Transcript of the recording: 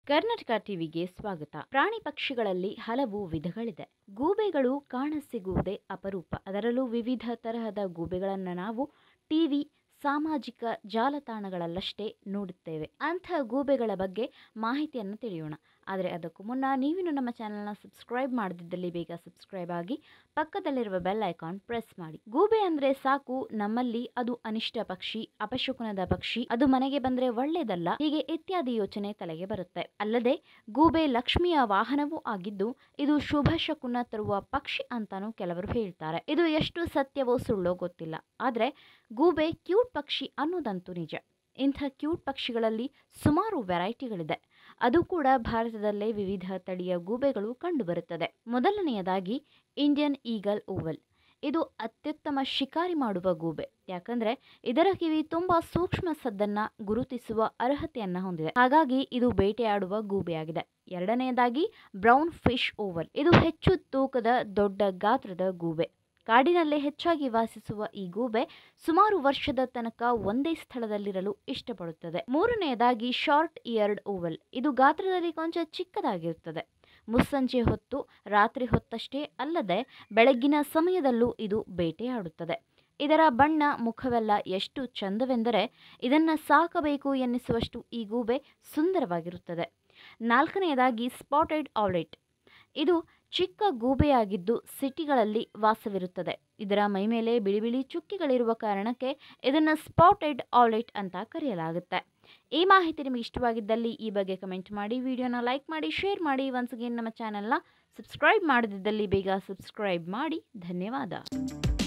ಕರ್ನಾಟಕ ಟಿವಿಗೆ ಸ್ವಾಗತ ಪ್ರಾಣಿ ಪಕ್ಷಿಗಳಲ್ಲಿ ಹಲವು ವಿಧಗಳಿದೆ ಗೂಬೆಗಳು ಕಾಣಸಿಗುವುದೇ ಅಪರೂಪ ಅದರಲ್ಲೂ ವಿವಿಧ ತರಹದ ಗೂಬೆಗಳನ್ನು ನಾವು ಟಿವಿ ಸಾಮಾಜಿಕ ಜಾಲತಾಣಗಳಲ್ಲಷ್ಟೇ ನೋಡುತ್ತೇವೆ ಅಂಥ ಗೂಬೆಗಳ ಬಗ್ಗೆ ಮಾಹಿತಿಯನ್ನು ತಿಳಿಯೋಣ ಆದರೆ ಅದಕ್ಕೂ ಮುನ್ನ ನೀವಿನ್ನು ನಮ್ಮ ಚಾನಲ್ನ ಸಬ್ಸ್ಕ್ರೈಬ್ ಮಾಡದಿದ್ದಲ್ಲಿ ಬೇಗ ಸಬ್ಸ್ಕ್ರೈಬ್ ಆಗಿ ಪಕ್ಕದಲ್ಲಿರುವ ಬೆಲ್ ಐಕಾನ್ ಪ್ರೆಸ್ ಮಾಡಿ ಗೂಬೆ ಅಂದರೆ ಸಾಕು ನಮ್ಮಲ್ಲಿ ಅದು ಅನಿಷ್ಟ ಪಕ್ಷಿ ಅಪಶಕುನದ ಪಕ್ಷಿ ಅದು ಮನೆಗೆ ಬಂದರೆ ಒಳ್ಳೆಯದಲ್ಲ ಹೀಗೆ ಇತ್ಯಾದಿ ಯೋಚನೆ ತಲೆಗೆ ಬರುತ್ತೆ ಅಲ್ಲದೆ ಗೂಬೆ ಲಕ್ಷ್ಮಿಯ ವಾಹನವೂ ಆಗಿದ್ದು ಇದು ಶುಭ ಶಕುನ ತರುವ ಪಕ್ಷಿ ಅಂತಾನೂ ಕೆಲವರು ಹೇಳ್ತಾರೆ ಇದು ಎಷ್ಟು ಸತ್ಯವೋ ಸುಳ್ಳೋ ಗೊತ್ತಿಲ್ಲ ಆದರೆ ಗೂಬೆ ಕ್ಯೂಟ್ ಪಕ್ಷಿ ಅನ್ನೋದಂತೂ ನಿಜ ಇಂಥ ಕ್ಯೂಟ್ ಪಕ್ಷಿಗಳಲ್ಲಿ ಸುಮಾರು ವೆರೈಟಿಗಳಿದೆ ಅದು ಕೂಡ ಭಾರತದಲ್ಲೇ ವಿವಿಧ ತಳಿಯ ಗೂಬೆಗಳು ಕಂಡುಬರುತ್ತದೆ ಮೊದಲನೆಯದಾಗಿ ಇಂಡಿಯನ್ ಈಗಲ್ ಓವಲ್ ಇದು ಅತ್ಯುತ್ತಮ ಶಿಕಾರಿ ಮಾಡುವ ಗೂಬೆ ಯಾಕಂದ್ರೆ ಇದರ ಕಿವಿ ತುಂಬಾ ಸೂಕ್ಷ್ಮ ಸದ್ದನ್ನ ಗುರುತಿಸುವ ಅರ್ಹತೆಯನ್ನ ಹೊಂದಿದೆ ಹಾಗಾಗಿ ಇದು ಬೇಟೆಯಾಡುವ ಗೂಬೆಯಾಗಿದೆ ಎರಡನೆಯದಾಗಿ ಬ್ರೌನ್ ಫಿಶ್ ಓವಲ್ ಇದು ಹೆಚ್ಚು ತೂಕದ ದೊಡ್ಡ ಗಾತ್ರದ ಗೂಬೆ ಕಾಡಿನಲ್ಲೇ ಹೆಚ್ಚಾಗಿ ವಾಸಿಸುವ ಈ ಗೂಬೆ ಸುಮಾರು ವರ್ಷದ ತನಕ ಒಂದೇ ಸ್ಥಳದಲ್ಲಿರಲು ಇಷ್ಟಪಡುತ್ತದೆ ಮೂರನೆಯದಾಗಿ ಶಾರ್ಟ್ ಇಯರ್ಡ್ ಓವಲ್ ಇದು ಗಾತ್ರದಲ್ಲಿ ಕೊಂಚ ಚಿಕ್ಕದಾಗಿರುತ್ತದೆ ಮುಸ್ಸಂಜೆ ಹೊತ್ತು ರಾತ್ರಿ ಹೊತ್ತಷ್ಟೇ ಅಲ್ಲದೆ ಬೆಳಗ್ಗಿನ ಸಮಯದಲ್ಲೂ ಇದು ಬೇಟೆಯಾಡುತ್ತದೆ ಇದರ ಬಣ್ಣ ಮುಖವೆಲ್ಲ ಎಷ್ಟು ಚಂದವೆಂದರೆ ಇದನ್ನು ಸಾಕಬೇಕು ಎನ್ನಿಸುವಷ್ಟು ಈ ಗೂಬೆ ಸುಂದರವಾಗಿರುತ್ತದೆ ನಾಲ್ಕನೆಯದಾಗಿ ಸ್ಪಾಟೆಡ್ ಔಲೆಟ್ ಇದು ಚಿಕ್ಕ ಗೂಬೆಯಾಗಿದ್ದು ಸಿಟಿಗಳಲ್ಲಿ ವಾಸವಿರುತ್ತದೆ ಇದರ ಮೈಮೇಲೆ ಬಿಳಿ ಬಿಳಿ ಚುಕ್ಕಿಗಳಿರುವ ಕಾರಣಕ್ಕೆ ಇದನ್ನು ಸ್ಪಾಟೆಡ್ ಔಲೆಟ್ ಅಂತ ಕರೆಯಲಾಗುತ್ತೆ ಈ ಮಾಹಿತಿ ನಿಮಗೆ ಇಷ್ಟವಾಗಿದ್ದಲ್ಲಿ ಈ ಬಗ್ಗೆ ಕಮೆಂಟ್ ಮಾಡಿ ವಿಡಿಯೋನ ಲೈಕ್ ಮಾಡಿ ಶೇರ್ ಮಾಡಿ ಒನ್ಸ್ ಅಗೇನ್ ನಮ್ಮ ಚಾನಲ್ನ ಸಬ್ಸ್ಕ್ರೈಬ್ ಮಾಡದಿದ್ದಲ್ಲಿ ಬೇಗ ಸಬ್ಸ್ಕ್ರೈಬ್ ಮಾಡಿ ಧನ್ಯವಾದ